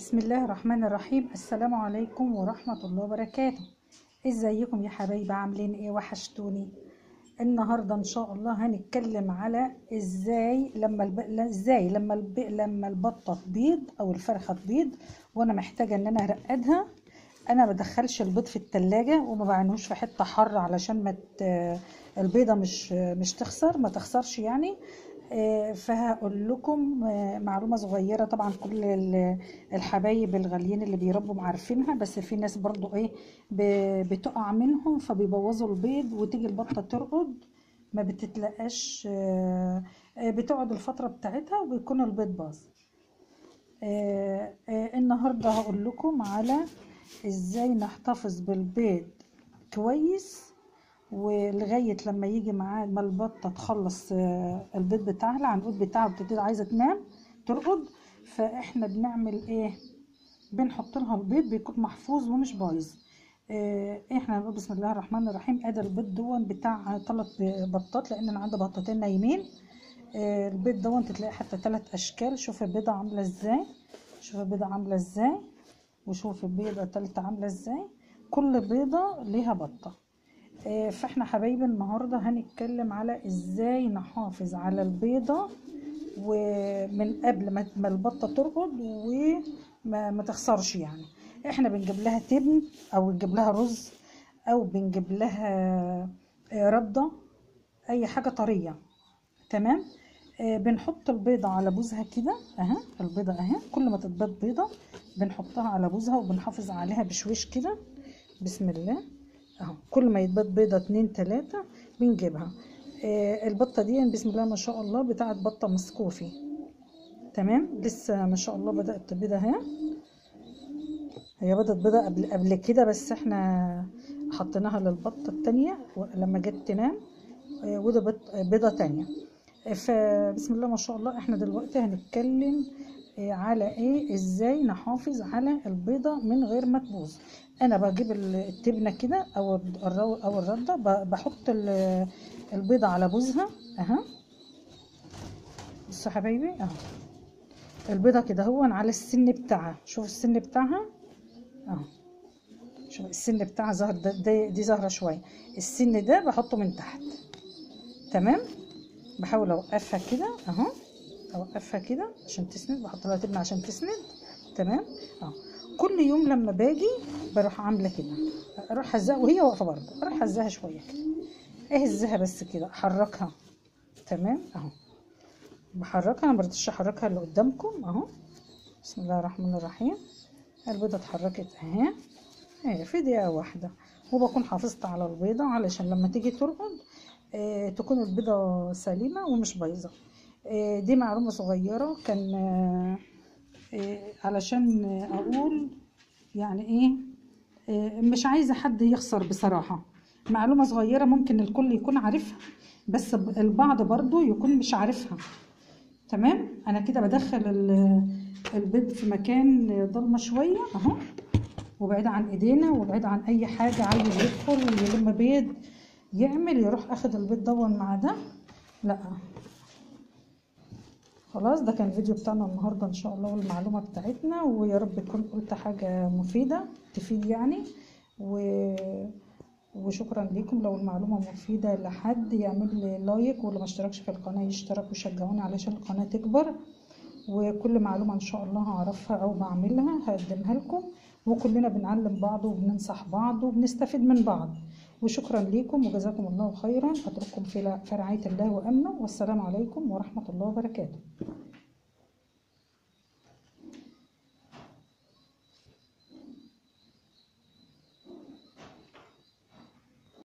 بسم الله الرحمن الرحيم السلام عليكم ورحمة الله وبركاته ازيكم يا حبايبي عاملين ايه وحشتوني النهارده ان شاء الله هنتكلم على ازاي لما الب... لا- ازاي لما الب... لما البطه تبيض او الفرخه تبيض وانا محتاجه ان انا ارقدها انا ما بدخلش البيض في التلاجة وما بعينوش في حته حر علشان ما ت... البيضه مش مش تخسر ما تخسرش يعني آه، فهقول لكم آه، معلومة صغيرة طبعا كل ال- الحبايب الغاليين اللي بيربوا عارفينها بس في ناس برضو ايه ب- بتقع منهم فبيبوظوا البيض وتيجي البطة ترقد ما بتتلقاش آه، آه، بتقعد الفترة بتاعتها وبيكون البيض باظ آه، آه، النهاردة هقول لكم على ازاي نحتفظ بالبيض كويس ولغاية لما يجي معاه ما البطة تخلص آه، البيض بتاعها العنقود بتاعها بتبتدي عايزة تنام ترقد فاحنا بنعمل ايه بنحط لها البيض بيكون محفوظ ومش بايظ آه، احنا هنقول بسم الله الرحمن الرحيم ادي البيض دون بتاع ثلاث بطات لان انا عندي بطتين نايمين آه، البيض دون تلاقي حتى ثلاث اشكال شوف البيضة عاملة ازاي شوف البيضة عاملة ازاي وشوف البيضة التالتة عاملة ازاي كل بيضة ليها بطة آه، فاحنا حبايبي النهارده هنتكلم على ازاي نحافظ على البيضة ومن قبل ما ما البطة ترقد وما ما تخسرش يعني احنا بنجيب لها تبن او بنجيب لها رز او بنجيب لها آه، ردة اي حاجة طرية تمام آه، بنحط البيضة على بوزها كده اهي البيضة اهي كل ما تتبيض بيضة بنحطها على بوزها وبنحافظ عليها بشويش كده بسم الله اهو كل ما يتبيض بيضة اتنين تلاتة بنجيبها آه البطة دي بسم الله ما شاء الله بتاعت بطة مسكوفي تمام لسه ما شاء الله بدأت تبيض اهي هي بدأت بيضة قبل قبل كده بس احنا حطيناها للبطة التانية لما جت تنام آه، وده بط- بيضة تانية آه، فبسم الله ما شاء الله احنا دلوقتي هنتكلم آه، على ايه ازاي نحافظ على البيضة من غير ما تبوظ انا بجيب ال- التبنة كده او الرو او الردة ب- بحط ال- البيضة على بوزها اها بصوا يا حبايبي اهو البيضة كده هو على السن بتاعها شوف السن بتاعها اهو شوف السن بتاعها ظهر ده ده- دي ظاهرة شوية السن ده بحطه من تحت تمام بحاول اوقفها كده اهو اوقفها كده عشان تسند بحط لها تبنة عشان تسند تمام اهو كل يوم لما باجي بروح عامله كده اروح هزها وهي واقفه برضه اروح هزها شويه كده اهزها بس كده احركها تمام اهو بحركها انا مرضتش احركها اللي قدامكم اهو بسم الله الرحمن الرحيم البيضه اتحركت اهي اهي في دقيقه واحده وبكون حافظت على البيضه علشان لما تيجي ترقد آه تكون البيضه سليمه ومش بايظه آه دي معلومه صغيره كان آه آه علشان اقول يعني ايه آه، مش عايزة حد يخسر بصراحة معلومة صغيرة ممكن الكل يكون عارفها بس ب- البعض برضو يكون مش عارفها تمام انا كده بدخل ال- البيض في مكان ضلمة شوية اهو وبعيد عن ايدينا وبعيد عن اي حاجة عايز يدخل يلم بيض يعمل يروح اخد البيض دون مع ده لا خلاص ده كان الفيديو بتاعنا النهارده ان شاء الله والمعلومه بتاعتنا ويا رب تكون قلت حاجه مفيده تفيد يعني و... وشكرا لكم لو المعلومه مفيده لحد يعمل لي لايك واللي ما اشتركش في القناه يشترك ويشجعوني علشان القناه تكبر وكل معلومه ان شاء الله هعرفها او بعملها هقدمها لكم وكلنا بنعلم بعض وبننصح بعض وبنستفيد من بعض وشكرا لكم وجزاكم الله خيرا اترككم في في رعايه الله وامنه والسلام عليكم ورحمه الله وبركاته